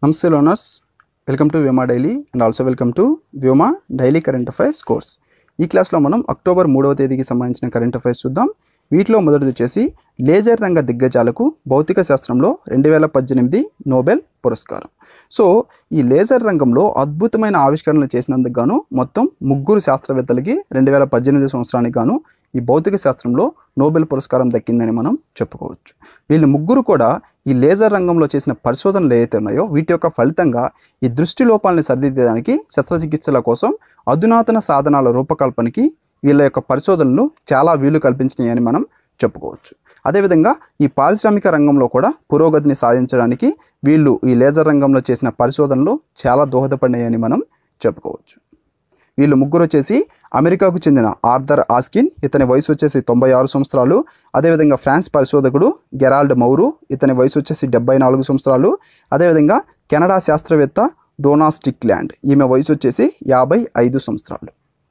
నమస్తే learners welcome to Vyoma Daily and also welcome to Vyoma Daily current affairs course ఈ క్లాస్లో మనం అక్టోబర్ మూడవ తేదీకి సంబంధించిన కరెంట్ అఫైర్స్ చూద్దాం వీటిలో మొదటిది వచ్చేసి లేజర్ రంగ దిగ్గజాలకు భౌతిక శాస్త్రంలో రెండు వేల పద్దెనిమిది నోబెల్ పురస్కారం సో ఈ లేజర్ రంగంలో అద్భుతమైన ఆవిష్కరణలు చేసినందుకు గాను మొత్తం ముగ్గురు శాస్త్రవేత్తలకి రెండు వేల పద్దెనిమిది సంవత్సరానికి గాను ఈ భౌతిక శాస్త్రంలో నోబెల్ పురస్కారం దక్కిందని మనం చెప్పుకోవచ్చు వీళ్ళు ముగ్గురు కూడా ఈ లేజర్ రంగంలో చేసిన పరిశోధనలు ఏవైతే ఉన్నాయో వీటి యొక్క ఫలితంగా ఈ దృష్టి లోపాలని సరిదిద్దడానికి శస్త్రచికిత్సల కోసం అధునాతన సాధనాల రూపకల్పనకి వీళ్ళ యొక్క పరిశోధనలు చాలా వీలు కల్పించినాయని మనం చెప్పుకోవచ్చు అదేవిధంగా ఈ పారిశ్రామిక రంగంలో కూడా పురోగతిని సాధించడానికి వీళ్ళు ఈ లేజర్ రంగంలో చేసిన పరిశోధనలు చాలా దోహదపడినాయని మనం చెప్పుకోవచ్చు వీళ్ళు ముగ్గురు వచ్చేసి అమెరికాకు చెందిన ఆర్థర్ ఆస్కిన్ ఇతని వయసు వచ్చేసి తొంభై ఆరు సంవత్సరాలు అదేవిధంగా ఫ్రాన్స్ పరిశోధకుడు గెరాల్డ్ మౌరు ఇతని వయసు వచ్చేసి డెబ్బై నాలుగు సంవత్సరాలు అదేవిధంగా కెనడా శాస్త్రవేత్త డోనా స్టిక్ల్యాండ్ ఈమె వయసు వచ్చేసి యాభై ఐదు సంవత్సరాలు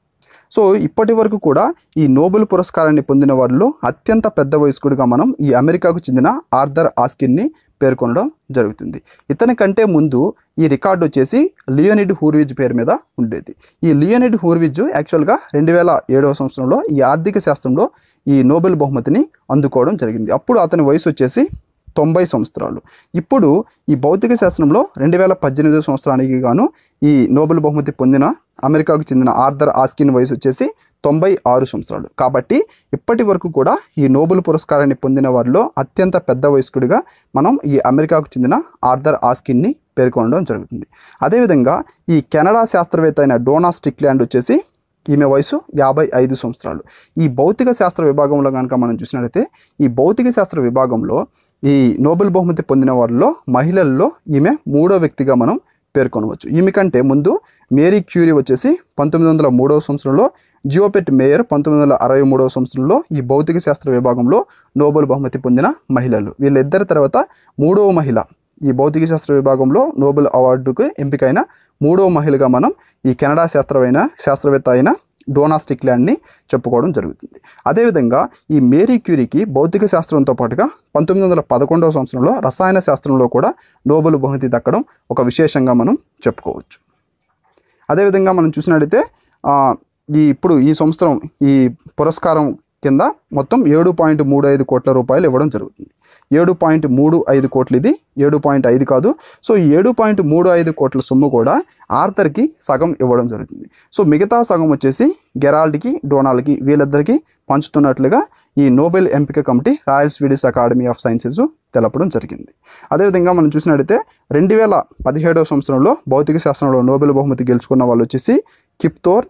సో ఇప్పటి వరకు కూడా ఈ నోబెల్ పురస్కారాన్ని పొందిన వారిలో అత్యంత పెద్ద వయస్కుడిగా మనం ఈ అమెరికాకు చెందిన ఆర్థర్ ఆస్కిన్ని పేర్కొనడం జరుగుతుంది ఇతని కంటే ముందు ఈ రికార్డు వచ్చేసి లియోనిడ్ హూర్విజ్ పేరు మీద ఉండేది ఈ లియోనిడ్ హూర్విజ్ యాక్చువల్గా రెండు వేల ఏడవ సంవత్సరంలో ఈ ఆర్థిక శాస్త్రంలో ఈ నోబెల్ బహుమతిని అందుకోవడం జరిగింది అప్పుడు అతని వయసు వచ్చేసి తొంభై సంవత్సరాలు ఇప్పుడు ఈ భౌతిక శాస్త్రంలో రెండు వేల పద్దెనిమిది సంవత్సరానికి గాను ఈ నోబెల్ బహుమతి పొందిన అమెరికాకు చెందిన ఆర్థర్ ఆస్కిన్ వయసు వచ్చేసి తొంభై ఆరు సంవత్సరాలు కాబట్టి ఇప్పటి వరకు కూడా ఈ నోబెల్ పురస్కారాన్ని పొందిన వారిలో అత్యంత పెద్ద వయస్కుడిగా మనం ఈ అమెరికాకు చెందిన ఆర్థర్ ఆస్కిన్ని పేర్కొనడం జరుగుతుంది అదేవిధంగా ఈ కెనడా శాస్త్రవేత్త అయిన డోనా స్టిక్లాండ్ వచ్చేసి ఈమె వయసు యాభై ఐదు సంవత్సరాలు ఈ భౌతిక శాస్త్ర విభాగంలో కనుక మనం చూసినట్లయితే ఈ భౌతిక శాస్త్ర విభాగంలో ఈ నోబెల్ బహుమతి పొందిన వారిలో మహిళల్లో ఈమె మూడో వ్యక్తిగా మనం పేర్కొనవచ్చు ఈమె కంటే ముందు మేరీ క్యూరీ వచ్చేసి పంతొమ్మిది వందల మూడవ సంవత్సరంలో జియోపెట్ మేయర్ పంతొమ్మిది వందల అరవై మూడవ సంవత్సరంలో ఈ భౌతిక శాస్త్ర విభాగంలో నోబెల్ బహుమతి పొందిన మహిళలు వీళ్ళిద్దరి తర్వాత మూడవ మహిళ ఈ భౌతిక శాస్త్ర విభాగంలో నోబెల్ అవార్డుకు ఎంపికైన మూడవ మహిళగా మనం ఈ కెనడా శాస్త్రమైన శాస్త్రవేత్త అయిన డోనా స్టిక్లాండ్ని చెప్పుకోవడం జరుగుతుంది అదేవిధంగా ఈ మేరీ క్యూరీకి భౌతిక శాస్త్రంతో పాటుగా పంతొమ్మిది వందల పదకొండవ సంవత్సరంలో రసాయన శాస్త్రంలో కూడా నోబెల్ బహుమతి దక్కడం ఒక విశేషంగా మనం చెప్పుకోవచ్చు అదేవిధంగా మనం చూసినట్టయితే ఆ, ఈ ఇప్పుడు ఈ సంవత్సరం ఈ పురస్కారం కింద మొత్తం ఏడు పాయింట్ మూడు ఐదు కోట్ల రూపాయలు ఇవ్వడం జరుగుతుంది ఏడు పాయింట్ మూడు ఐదు కోట్లు ఇది ఏడు పాయింట్ ఐదు కాదు సో ఈ ఏడు పాయింట్ మూడు ఐదు కోట్ల సొమ్ము కూడా ఆర్థర్కి సగం ఇవ్వడం జరుగుతుంది సో మిగతా సగం వచ్చేసి గెరాల్డ్కి డొనాల్డ్కి వీళ్ళిద్దరికి పంచుతున్నట్లుగా ఈ నోబెల్ ఎంపిక committee Royal Swedish Academy of Sciences తెలపడం జరిగింది అదేవిధంగా మనం చూసినట్టయితే రెండు వేల పదిహేడవ సంవత్సరంలో భౌతిక శాస్త్రంలో నోబెల్ బహుమతి గెలుచుకున్న వాళ్ళు వచ్చేసి కిప్తోర్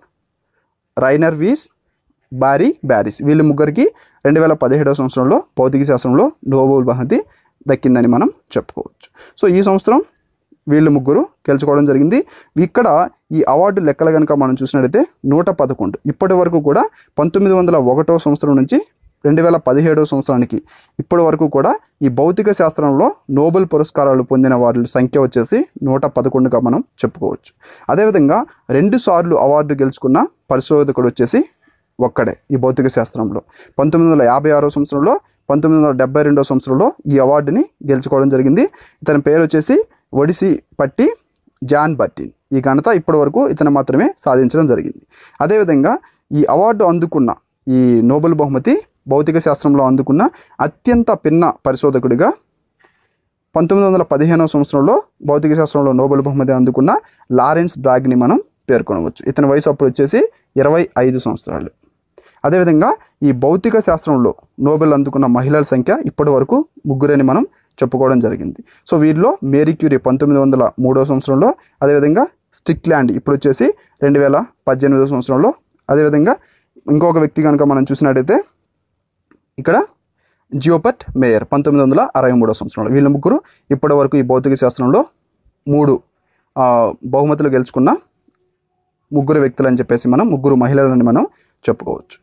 రైనర్ వీస్ బారీ బ్యారిస్ వీళ్ళు ముగ్గురికి రెండు వేల పదిహేడవ సంవత్సరంలో భౌతిక శాస్త్రంలో నోబెల్ బహుమతి దక్కిందని మనం చెప్పుకోవచ్చు సో ఈ సంవత్సరం వీళ్ళు ముగ్గురు గెలుచుకోవడం జరిగింది ఇక్కడ ఈ అవార్డు లెక్కలు కనుక మనం చూసినట్టయితే నూట పదకొండు ఇప్పటి వరకు కూడా పంతొమ్మిది వందల ఒకటో సంవత్సరం నుంచి రెండు వేల పదిహేడవ సంవత్సరానికి ఇప్పటి వరకు కూడా ఈ భౌతిక శాస్త్రంలో నోబెల్ పురస్కారాలు పొందిన వారి సంఖ్య వచ్చేసి నూట పదకొండుగా మనం చెప్పుకోవచ్చు అదేవిధంగా రెండు సార్లు అవార్డు గెలుచుకున్న పరిశోధకుడు వచ్చేసి ఒక్కడే ఈ భౌతిక శాస్త్రంలో పంతొమ్మిది వందల యాభై ఆరో సంవత్సరంలో పంతొమ్మిది వందల డెబ్బై రెండో సంవత్సరంలో ఈ అవార్డుని గెలుచుకోవడం జరిగింది ఇతని పేరు వచ్చేసి ఒడిసి పట్టి జాన్ బర్టిన్ ఈ ఘనత ఇప్పటి వరకు ఇతను మాత్రమే సాధించడం జరిగింది అదేవిధంగా ఈ అవార్డు అందుకున్న ఈ నోబెల్ బహుమతి భౌతిక శాస్త్రంలో అందుకున్న అత్యంత పిన్న పరిశోధకుడిగా పంతొమ్మిది వందల పదిహేనవ సంవత్సరంలో భౌతిక శాస్త్రంలో నోబెల్ బహుమతి అందుకున్న లారెన్స్ బ్రాగ్ని మనం పేర్కొనవచ్చు ఇతని వయసు అప్పుడు వచ్చేసి ఇరవై ఐదు సంవత్సరాలు అదేవిధంగా ఈ భౌతిక శాస్త్రంలో నోబెల్ అందుకున్న మహిళల సంఖ్య ఇప్పటి వరకు ముగ్గురని మనం చెప్పుకోవడం జరిగింది సో వీరిలో మేరీ క్యూరీ పంతొమ్మిది వందల మూడవ సంవత్సరంలో అదేవిధంగా స్టిక్ల్యాండ్ ఇప్పుడు వచ్చేసి రెండు వేల పద్దెనిమిదవ సంవత్సరంలో అదేవిధంగా ఇంకొక వ్యక్తి కనుక మనం చూసినట్టయితే ఇక్కడ జియోపట్ మేయర్ పంతొమ్మిది వందల అరవై మూడవ సంవత్సరంలో వీళ్ళ ముగ్గురు ఇప్పటి వరకు ఈ భౌతిక శాస్త్రంలో మూడు ఆ, బహుమతులు గెలుచుకున్న ముగ్గురు వ్యక్తులు అని చెప్పేసి మనం ముగ్గురు మహిళలని మనం చెప్పుకోవచ్చు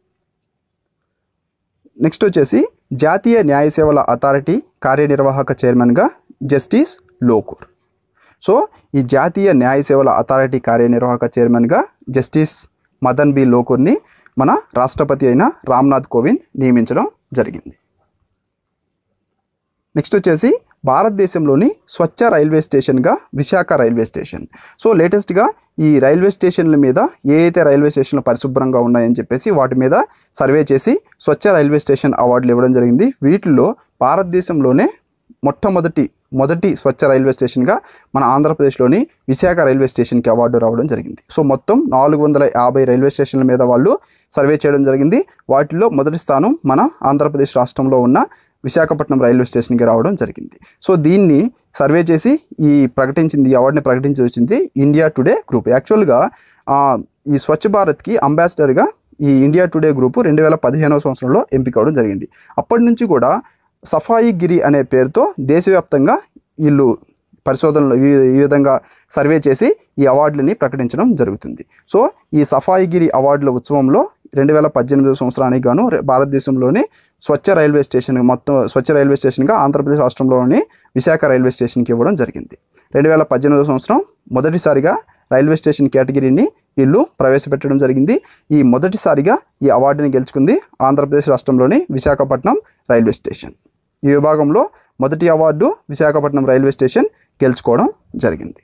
నెక్స్ట్ వచ్చేసి జాతీయ న్యాయ సేవల అథారిటీ కార్యనిర్వాహక చైర్మన్గా జస్టిస్ లోకూర్ సో ఈ జాతీయ న్యాయ సేవల అథారిటీ కార్యనిర్వాహక చైర్మన్గా జస్టిస్ మదన్ బి లోకూర్ని మన రాష్ట్రపతి అయిన రామ్నాథ్ కోవింద్ నియమించడం జరిగింది నెక్స్ట్ వచ్చేసి భారతదేశంలోని స్వచ్ఛ రైల్వే స్టేషన్గా విశాఖ రైల్వే స్టేషన్ సో లేటెస్ట్గా ఈ రైల్వే స్టేషన్ల మీద ఏ అయితే రైల్వే స్టేషన్లు పరిశుభ్రంగా ఉన్నాయని చెప్పేసి వాటి మీద సర్వే చేసి స్వచ్ఛ రైల్వే స్టేషన్ అవార్డులు ఇవ్వడం జరిగింది వీటిల్లో భారతదేశంలోనే మొట్టమొదటి మొదటి స్వచ్ఛ రైల్వే స్టేషన్గా మన ఆంధ్రప్రదేశ్లోని విశాఖ రైల్వే స్టేషన్కి అవార్డు రావడం జరిగింది సో మొత్తం నాలుగు వందల యాభై రైల్వే స్టేషన్ల మీద వాళ్ళు సర్వే చేయడం జరిగింది వాటిలో మొదటి స్థానం మన ఆంధ్రప్రదేశ్ రాష్ట్రంలో ఉన్న విశాఖపట్నం రైల్వే స్టేషన్కి రావడం జరిగింది సో దీన్ని సర్వే చేసి ఈ ప్రకటించింది ఈ అవార్డుని ప్రకటించి వచ్చింది ఇండియా టుడే గ్రూప్ యాక్చువల్గా ఆ, ఈ స్వచ్ఛ భారత్కి అంబాసిడర్గా ఈ ఇండియా టుడే గ్రూపు రెండు వేల పదిహేనవ సంవత్సరంలో ఎంపిక అవడం జరిగింది అప్పటి నుంచి కూడా సఫాయి గిరి అనే పేరుతో దేశవ్యాప్తంగా వీళ్ళు పరిశోధనలు ఈ ఈ విధంగా సర్వే చేసి ఈ అవార్డులని ప్రకటించడం జరుగుతుంది సో ఈ సఫాయిగిరి అవార్డుల ఉత్సవంలో రెండు వేల పద్దెనిమిదవ సంవత్సరానికి గాను రే- భారతదేశంలోని స్వచ్ఛ రైల్వే స్టేషన్ మొత్తం స్వచ్ఛ రైల్వే స్టేషన్గా ఆంధ్రప్రదేశ్ రాష్ట్రంలోని విశాఖ రైల్వే స్టేషన్కి ఇవ్వడం జరిగింది రెండు వేల పద్దెనిమిదవ సంవత్సరం మొదటిసారిగా రైల్వే స్టేషన్ కేటగిరీని వీళ్ళు ప్రవేశపెట్టడం జరిగింది ఈ మొదటిసారిగా ఈ అవార్డుని గెలుచుకుంది ఆంధ్రప్రదేశ్ రాష్ట్రంలోని విశాఖపట్నం రైల్వే స్టేషన్ ఈ విభాగంలో మొదటి అవార్డు విశాఖపట్నం రైల్వే స్టేషన్ గెలుచుకోవడం జరిగింది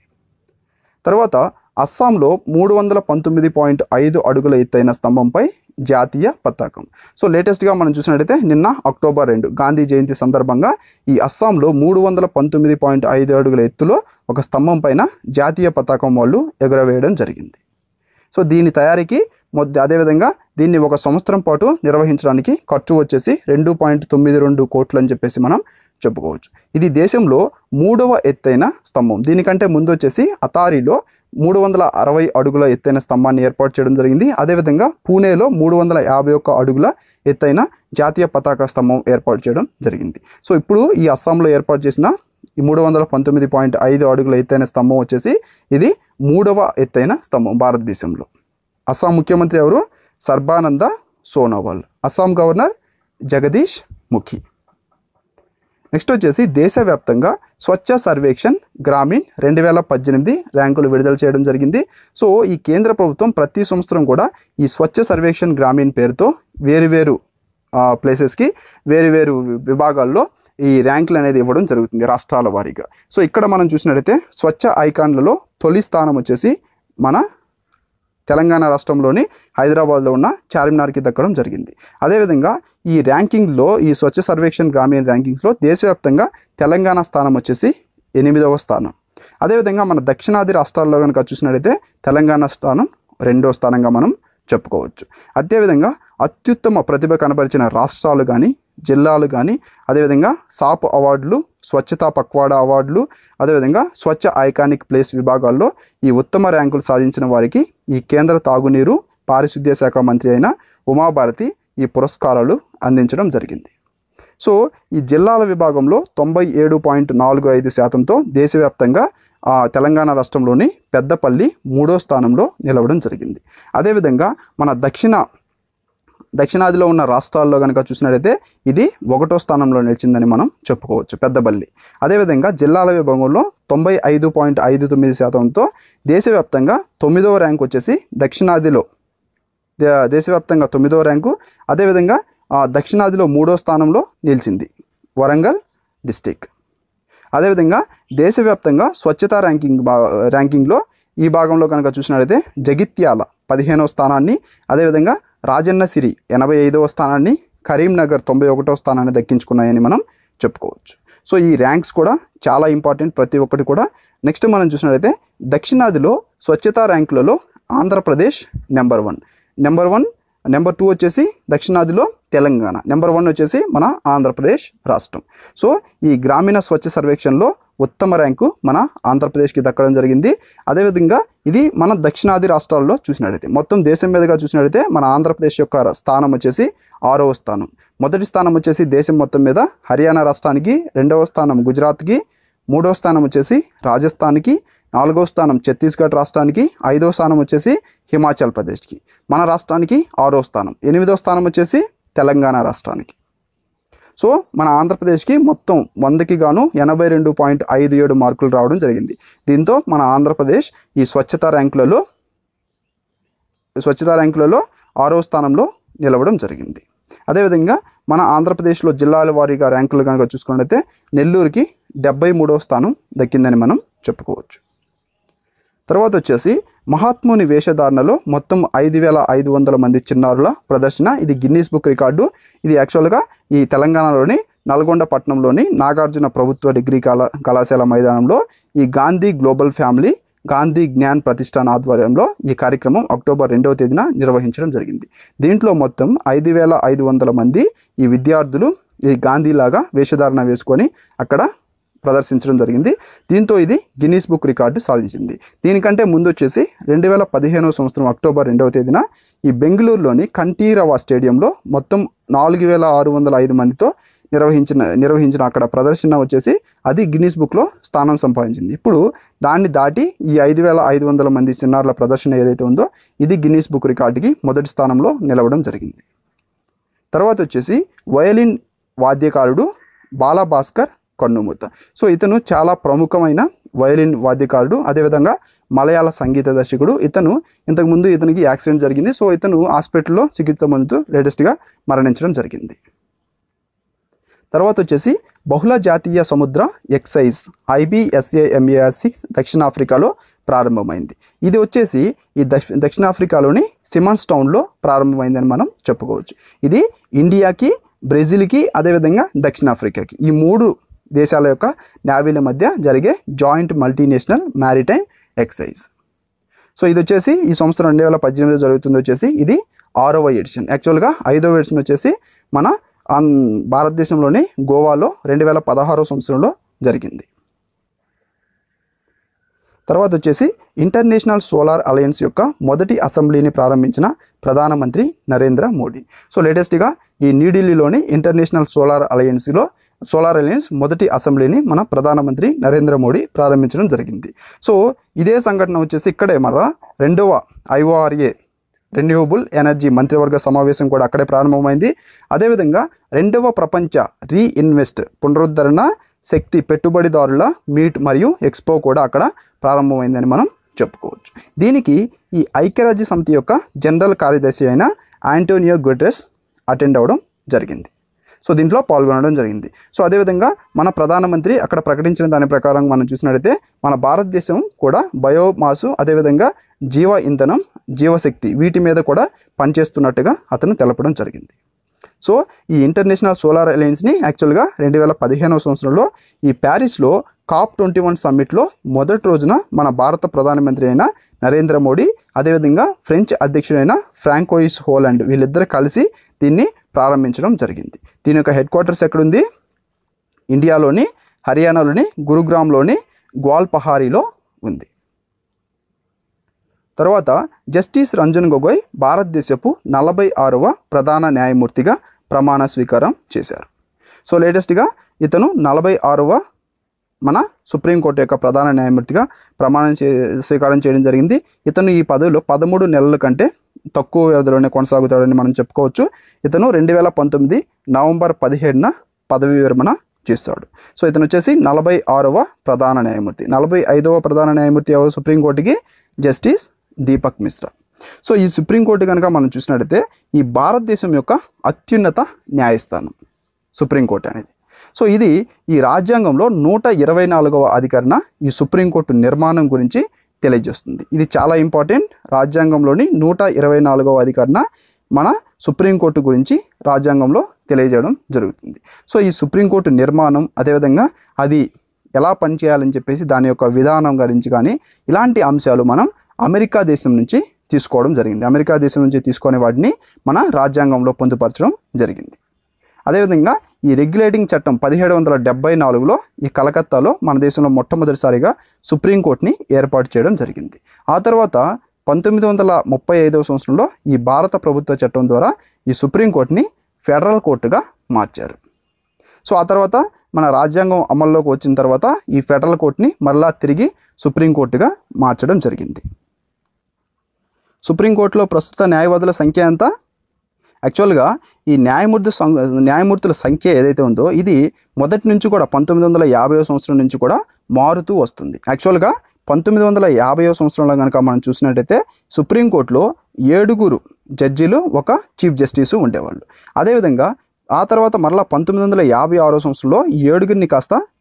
తర్వాత అస్సాంలో మూడు వందల పంతొమ్మిది పాయింట్ ఐదు అడుగుల ఎత్తైన స్తంభంపై జాతీయ పతాకం సో లేటెస్ట్గా మనం చూసినట్టయితే నిన్న అక్టోబర్ రెండు గాంధీ జయంతి సందర్భంగా ఈ అస్సాంలో మూడు వందల పంతొమ్మిది పాయింట్ ఐదు అడుగుల ఎత్తులో ఒక స్తంభం పైన జాతీయ పతాకం వాళ్ళు ఎగురవేయడం జరిగింది సో దీని తయారీకి మొద్ అదేవిధంగా దీన్ని ఒక సంవత్సరం పాటు నిర్వహించడానికి ఖర్చు వచ్చేసి రెండు పాయింట్ తొమ్మిది రెండు కోట్లు అని చెప్పేసి మనం చెప్పుకోవచ్చు ఇది దేశంలో మూడవ ఎత్తైన స్తంభం దీనికంటే ముందు వచ్చేసి అతారిలో మూడు వందల అరవై అడుగుల ఎత్తైన స్తంభాన్ని ఏర్పాటు చేయడం జరిగింది అదేవిధంగా పూణేలో మూడు వందల యాభై ఒక్క అడుగుల ఎత్తైన జాతీయ పతాక స్తంభం ఏర్పాటు చేయడం జరిగింది సో ఇప్పుడు ఈ అస్సాంలో ఏర్పాటు చేసిన ఈ మూడు వందల పంతొమ్మిది పాయింట్ ఐదు అడుగుల ఎత్తైన స్తంభం వచ్చేసి ఇది మూడవ ఎత్తైన స్తంభం భారతదేశంలో అస్సాం ముఖ్యమంత్రి ఎవరు సర్బానంద సోనోవాల్ అస్సాం గవర్నర్ జగదీష్ ముఖి నెక్స్ట్ వచ్చేసి దేశవ్యాప్తంగా స్వచ్ఛ సర్వేక్షణ్ గ్రామీణ్ రెండు వేల పద్దెనిమిది ర్యాంకులు విడుదల చేయడం జరిగింది సో ఈ కేంద్ర ప్రభుత్వం ప్రతి సంవత్సరం కూడా ఈ స్వచ్ఛ సర్వేక్షణ్ గ్రామీణ్ పేరుతో వేరువేరు ప్లేసెస్కి వేరు వేరు విభాగాల్లో ఈ ర్యాంకులు అనేది ఇవ్వడం జరుగుతుంది రాష్ట్రాల వారీగా సో ఇక్కడ మనం చూసినట్టయితే స్వచ్ఛ ఐకాన్లలో తొలి స్థానం వచ్చేసి మన తెలంగాణ రాష్ట్రంలోని హైదరాబాద్లో ఉన్న చార్మినార్కి దక్కడం జరిగింది అదేవిధంగా ఈ ర్యాంకింగ్లో ఈ స్వచ్ఛ సర్వేక్షణ్ గ్రామీణ ర్యాంకింగ్స్లో దేశవ్యాప్తంగా తెలంగాణ స్థానం వచ్చేసి ఎనిమిదవ స్థానం అదేవిధంగా మన దక్షిణాది రాష్ట్రాల్లో కనుక చూసినట్టయితే తెలంగాణ స్థానం రెండో స్థానంగా మనం చెప్పుకోవచ్చు అదేవిధంగా అత్యుత్తమ ప్రతిభ కనబరిచిన రాష్ట్రాలు కానీ జిల్లాలు కానీ అదేవిధంగా సాప్ అవార్డులు స్వచ్ఛతా పక్వాడా అవార్డులు అదేవిధంగా స్వచ్ఛ ఐకానిక్ ప్లేస్ విభాగాల్లో ఈ ఉత్తమ ర్యాంకులు సాధించిన వారికి ఈ కేంద్ర తాగునీరు పారిశుద్ధ్య శాఖ మంత్రి అయిన ఉమాభారతి ఈ పురస్కారాలు అందించడం జరిగింది సో ఈ జిల్లాల విభాగంలో తొంభై ఏడు పాయింట్ నాలుగు ఐదు శాతంతో దేశవ్యాప్తంగా ఆ, తెలంగాణ రాష్ట్రంలోని పెద్దపల్లి మూడో స్థానంలో నిలవడం జరిగింది అదేవిధంగా మన దక్షిణ దక్షిణాదిలో ఉన్న రాష్ట్రాల్లో కనుక చూసినట్లయితే ఇది ఒకటో స్థానంలో నిలిచిందని మనం చెప్పుకోవచ్చు పెద్దపల్లి అదేవిధంగా జిల్లాల విభాగంలో తొంభై ఐదు పాయింట్ ఐదు తొమ్మిది శాతంతో దేశవ్యాప్తంగా తొమ్మిదవ ర్యాంక్ వచ్చేసి దక్షిణాదిలో దే- దేశవ్యాప్తంగా తొమ్మిదవ ర్యాంకు అదేవిధంగా ఆ, దక్షిణాదిలో మూడో స్థానంలో నిలిచింది వరంగల్ డిస్టిక్ అదేవిధంగా దేశవ్యాప్తంగా స్వచ్ఛతా ర్యాంకింగ్ బా ర్యాంకింగ్లో ఈ భాగంలో కనుక చూసినట్లయితే జగిత్యాల పదిహేనవ స్థానాన్ని అదేవిధంగా రాజన్న సిరి ఎనభై ఐదవ స్థానాన్ని కరీంనగర్ తొంభై ఒకటవ స్థానాన్ని దక్కించుకున్నాయని మనం చెప్పుకోవచ్చు సో ఈ ర్యాంక్స్ కూడా చాలా ఇంపార్టెంట్ ప్రతి ఒక్కటి కూడా నెక్స్ట్ మనం చూసినట్లయితే దక్షిణాదిలో స్వచ్ఛతా ర్యాంకులలో Andhra Pradesh number one number one number two వచ్చేసి దక్షిణాదిలో తెలంగాణ నెంబర్ వన్ వచ్చేసి మన ఆంధ్రప్రదేశ్ రాష్ట్రం సో ఈ గ్రామీణ స్వచ్ఛ సర్వేక్షణలో ఉత్తమ ర్యాంకు మన ఆంధ్రప్రదేశ్కి దక్కడం జరిగింది అదేవిధంగా ఇది మన దక్షిణాది రాష్ట్రాల్లో చూసినట్లయితే మొత్తం దేశం మీదుగా చూసినట్లయితే మన ఆంధ్రప్రదేశ్ యొక్క స్థానం వచ్చేసి ఆరవ స్థానం మొదటి స్థానం వచ్చేసి దేశం మొత్తం మీద హర్యానా రాష్ట్రానికి రెండవ స్థానం గుజరాత్కి మూడవ స్థానం వచ్చేసి రాజస్థాన్కి నాలుగో స్థానం ఛత్తీస్గఢ్ రాష్ట్రానికి ఐదో స్థానం వచ్చేసి హిమాచల్ ప్రదేశ్కి మన రాష్ట్రానికి ఆరో స్థానం ఎనిమిదో స్థానం వచ్చేసి తెలంగాణ రాష్ట్రానికి సో మన ఆంధ్రప్రదేశ్కి మొత్తం వందకి గాను ఎనభై రెండు పాయింట్ ఐదు ఏడు మార్కులు రావడం జరిగింది దీంతో మన ఆంధ్రప్రదేశ్ ఈ స్వచ్ఛత ర్యాంకులలో స్వచ్ఛతా ర్యాంకులలో ఆరో స్థానంలో నిలవడం జరిగింది అదేవిధంగా మన ఆంధ్రప్రదేశ్లో జిల్లాల వారీగా ర్యాంకులు కనుక చూసుకున్నట్లయితే నెల్లూరుకి డెబ్బై మూడవ స్థానం దక్కిందని మనం చెప్పుకోవచ్చు తర్వాత వచ్చేసి మహాత్ముని వేషధారణలో మొత్తం ఐదు వేల ఐదు వందల మంది చిన్నారుల ప్రదర్శన ఇది గిన్నీస్ బుక్ రికార్డు ఇది యాక్చువల్గా ఈ తెలంగాణలోని నల్గొండ పట్టణంలోని నాగార్జున ప్రభుత్వ డిగ్రీ కళా కళాశాల మైదానంలో ఈ గాంధీ గ్లోబల్ ఫ్యామిలీ గాంధీ జ్ఞాన్ ప్రతిష్టాన్ ఆధ్వర్యంలో ఈ కార్యక్రమం అక్టోబర్ రెండవ తేదీన నిర్వహించడం జరిగింది దీంట్లో మొత్తం ఐదు వేల ఐదు వందల మంది ఈ విద్యార్థులు ఈ గాంధీలాగా వేషధారణ వేసుకొని అక్కడ ప్రదర్శించడం జరిగింది దీంతో ఇది గిన్నీస్ బుక్ రికార్డు సాధించింది దీనికంటే ముందు వచ్చేసి రెండు వేల పదిహేనవ సంవత్సరం అక్టోబర్ రెండవ తేదీన ఈ బెంగళూరులోని కంఠీరవ స్టేడియంలో మొత్తం నాలుగు వేల ఆరు వందల ఐదు మందితో నిర్వహించిన నిర్వహించిన అక్కడ ప్రదర్శన వచ్చేసి అది గిన్నీస్ బుక్లో స్థానం సంపాదించింది ఇప్పుడు దాన్ని దాటి ఈ ఐదు వేల ఐదు వందల మంది చిన్నారుల ప్రదర్శన ఏదైతే ఉందో ఇది గిన్నీస్ బుక్ రికార్డుకి మొదటి స్థానంలో నిలవడం జరిగింది తర్వాత వచ్చేసి వయలిన్ వాద్యకారుడు బాలభాస్కర్ కన్నుమూత సో ఇతను చాలా ప్రముఖమైన వయలిన్ వాద్యకారుడు అదేవిధంగా మలయాళ సంగీత దర్శకుడు ఇతను ఇంతకుముందు ఇతనికి యాక్సిడెంట్ జరిగింది సో ఇతను హాస్పిటల్లో చికిత్స పొందుతూ లేటెస్ట్గా మరణించడం జరిగింది తర్వాత వచ్చేసి బహుళ జాతీయ సముద్ర ఎక్సైజ్ ఐబిఎస్ఏఎంఏఆర్ సిక్స్ దక్షిణాఫ్రికాలో ప్రారంభమైంది ఇది వచ్చేసి ఈ దక్ష దక్షిణాఫ్రికాలోని సిమన్స్ టౌన్లో ప్రారంభమైందని మనం చెప్పుకోవచ్చు ఇది ఇండియాకి బ్రెజిల్కి అదేవిధంగా దక్షిణాఫ్రికాకి ఈ మూడు దేశాల యొక్క నేవీల మధ్య జరిగే joint multinational maritime exercise so ఇది వచ్చేసి ఈ సంవత్సరం రెండు వేల పద్దెనిమిదిలో జరుగుతుంది వచ్చేసి ఇది ఆరవ ఎడిషన్ యాక్చువల్గా ఐదవ ఎడిషన్ వచ్చేసి మన ఆన్ భారతదేశంలోని గోవాలో రెండు వేల పదహారవ సంవత్సరంలో జరిగింది తర్వాత వచ్చేసి ఇంటర్నేషనల్ సోలార్ అలయన్స్ యొక్క మొదటి అసెంబ్లీని ప్రారంభించిన ప్రధానమంత్రి నరేంద్ర మోడీ సో లేటెస్ట్గా ఈ న్యూఢిల్లీలోని ఇంటర్నేషనల్ సోలార్ అలయన్స్లో సోలార్ అలయన్స్ మొదటి అసెంబ్లీని మన ప్రధానమంత్రి నరేంద్ర మోడీ ప్రారంభించడం జరిగింది సో ఇదే సంఘటన వచ్చేసి ఇక్కడే మన రెండవ ఐఓఆర్ఏ రెన్యూవబుల్ ఎనర్జీ మంత్రివర్గ సమావేశం కూడా అక్కడే ప్రారంభమైంది అదేవిధంగా రెండవ ప్రపంచ రీఇన్వెస్ట్ పునరుద్ధరణ శక్తి పెట్టుబడిదారుల మీట్ మరియు ఎక్స్పో కూడా అక్కడ ప్రారంభమైందని మనం చెప్పుకోవచ్చు దీనికి ఈ ఐక్యరాజ్య సమితి యొక్క జనరల్ కార్యదర్శి అయిన ఆంటోనియో గుటెస్ అటెండ్ అవ్వడం జరిగింది సో దీంట్లో పాల్గొనడం జరిగింది సో అదేవిధంగా మన ప్రధానమంత్రి అక్కడ ప్రకటించిన దాని ప్రకారం మనం చూసినట్లయితే మన భారతదేశం కూడా బయోమాసు అదేవిధంగా జీవ ఇంధనం జీవశక్తి వీటి మీద కూడా పనిచేస్తున్నట్టుగా అతను తెలపడం జరిగింది సో ఈ ఇంటర్నేషనల్ సోలార్ అలయన్స్ని యాక్చువల్గా రెండు వేల పదిహేనవ సంవత్సరంలో ఈ ప్యారిస్లో కాప్ ట్వంటీ వన్ సమ్మిట్లో మొదటి రోజున మన భారత ప్రధానమంత్రి అయిన నరేంద్ర మోడీ అదేవిధంగా ఫ్రెంచ్ అధ్యక్షుడైన ఫ్రాంకోయిస్ హోలాండ్ వీళ్ళిద్దరు కలిసి దీన్ని ప్రారంభించడం జరిగింది దీని యొక్క హెడ్ క్వార్టర్స్ ఎక్కడుంది ఇండియాలోని హర్యానాలోని గురుగ్రామ్లోని గ్వాల్పహారీలో ఉంది తర్వాత జస్టిస్ రంజన్ గొగోయ్ భారతదేశపు నలభై ఆరవ ప్రధాన న్యాయమూర్తిగా ప్రమాణ స్వీకారం చేశారు సో లేటెస్ట్గా ఇతను నలభై ఆరవ మన సుప్రీంకోర్టు యొక్క ప్రధాన న్యాయమూర్తిగా ప్రమాణం చే స్వీకారం చేయడం జరిగింది ఇతను ఈ పదవిలో పదమూడు నెలల కంటే తక్కువ వ్యవధిలోనే కొనసాగుతాడని మనం చెప్పుకోవచ్చు ఇతను రెండు వేల పంతొమ్మిది నవంబర్ పదిహేడున పదవి విరమణ చేస్తాడు సో ఇతను వచ్చేసి నలభై ఆరవ ప్రధాన న్యాయమూర్తి నలభై ఐదవ ప్రధాన న్యాయమూర్తి ఎవరు సుప్రీంకోర్టుకి జస్టిస్ దీపక్ మిశ్రా సో ఈ సుప్రీంకోర్టు కనుక మనం చూసినట్టయితే ఈ భారతదేశం యొక్క అత్యున్నత న్యాయస్థానం సుప్రీంకోర్టు అనేది సో ఇది ఈ రాజ్యాంగంలో నూట ఇరవై నాలుగవ అధికరణ ఈ సుప్రీంకోర్టు నిర్మాణం గురించి తెలియజేస్తుంది ఇది చాలా ఇంపార్టెంట్ రాజ్యాంగంలోని నూట ఇరవై నాలుగవ అధికరణ మన సుప్రీంకోర్టు గురించి రాజ్యాంగంలో తెలియజేయడం జరుగుతుంది సో ఈ సుప్రీంకోర్టు నిర్మాణం అదేవిధంగా అది ఎలా పనిచేయాలని చెప్పేసి దాని యొక్క విధానం గురించి కానీ ఇలాంటి అంశాలు మనం అమెరికా దేశం నుంచి తీసుకోవడం జరిగింది అమెరికా దేశం నుంచి తీసుకునే వాటిని మన రాజ్యాంగంలో పొందుపరచడం జరిగింది అదేవిధంగా ఈ రెగ్యులేటింగ్ చట్టం పదిహేడు వందల డెబ్బై నాలుగులో ఈ కలకత్తాలో మన దేశంలో మొట్టమొదటిసారిగా సుప్రీంకోర్టుని ఏర్పాటు చేయడం జరిగింది ఆ తర్వాత పంతొమ్మిది వందల ముప్పై ఐదవ సంవత్సరంలో ఈ భారత ప్రభుత్వ చట్టం ద్వారా ఈ సుప్రీంకోర్టుని ఫెడరల్ కోర్టుగా మార్చారు సో ఆ తర్వాత మన రాజ్యాంగం అమల్లోకి వచ్చిన తర్వాత ఈ ఫెడరల్ కోర్టుని మరలా తిరిగి సుప్రీంకోర్టుగా మార్చడం జరిగింది సుప్రీంకోర్టులో ప్రస్తుత న్యాయవాదుల సంఖ్య ఎంత యాక్చువల్గా ఈ న్యాయమూర్తి సం- న్యాయమూర్తుల సంఖ్య ఏదైతే ఉందో ఇది మొదటి నుంచి కూడా పంతొమ్మిది వందల యాభై సంవత్సరం నుంచి కూడా మారుతూ వస్తుంది యాక్చువల్గా పంతొమ్మిది వందల యాభై సంవత్సరంలో కనుక మనం చూసినట్టయితే సుప్రీంకోర్టులో ఏడుగురు జడ్జీలు ఒక చీఫ్ జస్టిస్ ఉండేవాళ్ళు అదేవిధంగా ఆ తర్వాత మరలా పంతొమ్మిది వందల యాభై ఆరో సంవత్సరంలో ఈ ఏడుగురిని కాస్త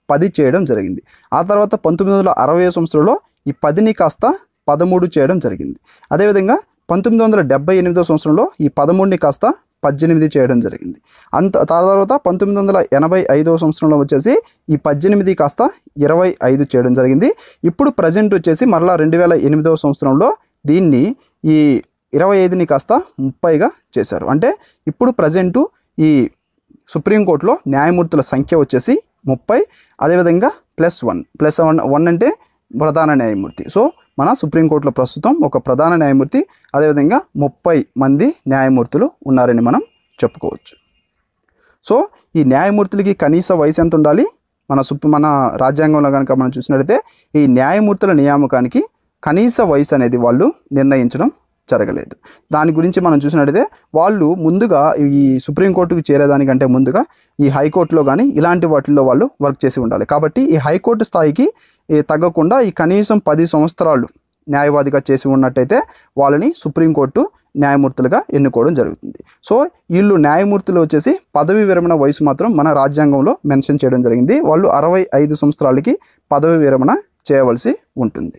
పది చేయడం జరిగింది ఆ తర్వాత పంతొమ్మిది వందల అరవై సంవత్సరంలో ఈ పదిని కాస్త పదమూడు చేయడం జరిగింది అదేవిధంగా పంతొమ్మిది వందల డెబ్బై ఎనిమిదో సంవత్సరంలో ఈ పదమూడుని కాస్త పద్దెనిమిది చేయడం జరిగింది అంత తర్వాత పంతొమ్మిది వందల ఎనభై ఐదవ సంవత్సరంలో వచ్చేసి ఈ పద్దెనిమిది కాస్త ఇరవై ఐదు చేయడం జరిగింది ఇప్పుడు ప్రజెంట్ వచ్చేసి మరలా రెండు వేల ఎనిమిదవ సంవత్సరంలో దీన్ని ఈ ఇరవై ఐదుని కాస్త ముప్పైగా చేశారు అంటే ఇప్పుడు ప్రజెంటు ఈ సుప్రీంకోర్టులో న్యాయమూర్తుల సంఖ్య వచ్చేసి ముప్పై అదేవిధంగా plus one plus one one అంటే ప్రధాన న్యాయమూర్తి సో మన సుప్రీంకోర్టులో ప్రస్తుతం ఒక ప్రధాన న్యాయమూర్తి అదేవిధంగా ముప్పై మంది న్యాయమూర్తులు ఉన్నారని మనం చెప్పుకోవచ్చు సో ఈ న్యాయమూర్తులకి కనీస వయసు ఎంత ఉండాలి మన సుప్రీ మన రాజ్యాంగంలో కనుక మనం చూసినట్లయితే ఈ న్యాయమూర్తుల నియామకానికి కనీస వయసు అనేది వాళ్ళు నిర్ణయించడం జరగలేదు దాని గురించి మనం చూసినట్లయితే వాళ్ళు ముందుగా ఈ సుప్రీంకోర్టుకు చేరేదానికంటే ముందుగా ఈ హైకోర్టులో కానీ ఇలాంటి వాటిల్లో వాళ్ళు వర్క్ చేసి ఉండాలి కాబట్టి ఈ హైకోర్టు స్థాయికి ఈ తగ్గకుండా ఈ కనీసం పది సంవత్సరాలు న్యాయవాదిగా చేసి ఉన్నట్టయితే వాళ్ళని సుప్రీంకోర్టు న్యాయమూర్తులుగా ఎన్నుకోవడం జరుగుతుంది సో వీళ్ళు న్యాయమూర్తులు వచ్చేసి పదవి విరమణ వయసు మాత్రం మన రాజ్యాంగంలో మెన్షన్ చేయడం జరిగింది వాళ్ళు అరవై ఐదు సంవత్సరాలకి పదవి విరమణ చేయవలసి ఉంటుంది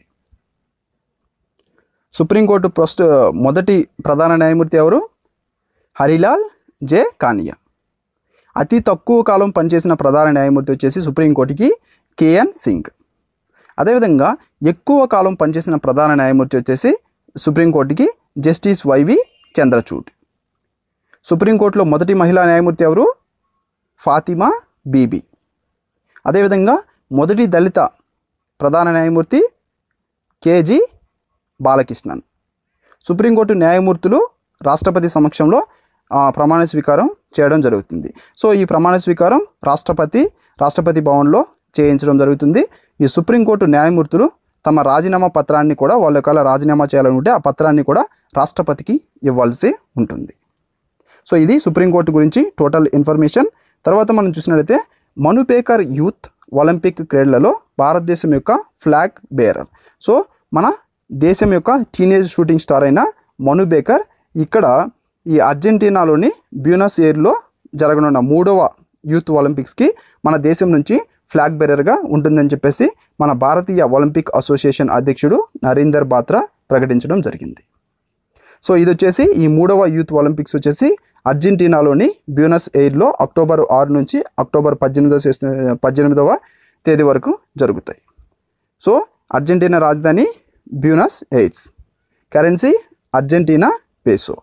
సుప్రీంకోర్టు ప్రస్తుత మొదటి ప్రధాన న్యాయమూర్తి ఎవరు హరిలాల్ జే కానియా అతి తక్కువ కాలం పనిచేసిన ప్రధాన న్యాయమూర్తి వచ్చేసి సుప్రీంకోర్టుకి కేఎన్ సింగ్ అదేవిధంగా ఎక్కువ కాలం పనిచేసిన ప్రధాన న్యాయమూర్తి వచ్చేసి సుప్రీంకోర్టుకి జస్టిస్ వైవి చంద్రచూడ్ సుప్రీంకోర్టులో మొదటి మహిళా న్యాయమూర్తి ఎవరు ఫాతిమా బీబీ అదేవిధంగా మొదటి దళిత ప్రధాన న్యాయమూర్తి కేజీ బాలకృష్ణన్ సుప్రీంకోర్టు న్యాయమూర్తులు రాష్ట్రపతి సమక్షంలో ఆ, ప్రమాణ స్వీకారం చేయడం జరుగుతుంది సో ఈ ప్రమాణ స్వీకారం రాష్ట్రపతి రాష్ట్రపతి భవన్లో చేయించడం జరుగుతుంది ఈ సుప్రీంకోర్టు న్యాయమూర్తులు తమ రాజీనామా పత్రాన్ని కూడా వాళ్ళ ఒకవేళ రాజీనామా చేయాలనుకుంటే ఆ పత్రాన్ని కూడా రాష్ట్రపతికి ఇవ్వాల్సి ఉంటుంది సో ఇది సుప్రీంకోర్టు గురించి టోటల్ ఇన్ఫర్మేషన్ తర్వాత మనం చూసినట్లయితే మనుపేకర్ యూత్ ఒలింపిక్ క్రీడలలో భారతదేశం యొక్క ఫ్లాగ్ బేరర్ సో మన దేశం యొక్క టీనేజ్ షూటింగ్ స్టార్ అయిన మను బేకర్ ఇక్కడ ఈ అర్జెంటీనాలోని బ్యూనస్ ఎయిర్లో జరగనున్న మూడవ యూత్ ఒలింపిక్స్కి మన దేశం నుంచి ఫ్లాగ్ బేరర్గా ఉంటుందని చెప్పేసి మన భారతీయ ఒలింపిక్ అసోసియేషన్ అధ్యక్షుడు నరీందర్ బాత్రా ప్రకటించడం జరిగింది సో ఇది వచ్చేసి ఈ మూడవ యూత్ ఒలింపిక్స్ వచ్చేసి అర్జెంటీనాలోని బ్యూనస్ ఎయిర్లో అక్టోబర్ ఆరు నుంచి అక్టోబర్ పద్దెనిమిదవ శే- పద్దెనిమిదవ తేదీ వరకు జరుగుతాయి సో అర్జెంటీనా రాజధాని Buenos Aires currency Argentina peso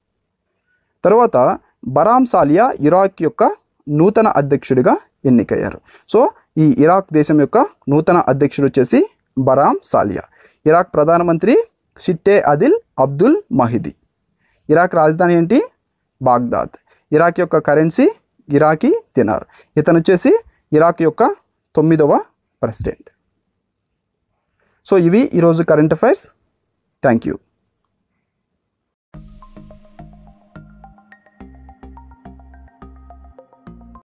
తర్వాత బరామ్ సాలియా ఇరాక్ యొక్క నూతన అధ్యక్షుడిగా ఎన్నికయ్యారు సో ఈ ఇరాక్ దేశం యొక్క నూతన అధ్యక్షుడు వచ్చేసి బరామ్ సాలియా ఇరాక్ ప్రధానమంత్రి షిట్టే అదిల్ అబ్దుల్ మహిది ఇరాక్ రాజధాని ఏంటి బాగ్దాద్ ఇరాక్ యొక్క కరెన్సీ ఇరాకీ దినార్ ఇతను వచ్చేసి ఇరాక్ యొక్క తొమ్మిదవ ప్రెసిడెంట్ సో ఇవి ఈరోజు కరెంట్ అఫైర్స్ థ్యాంక్ యూ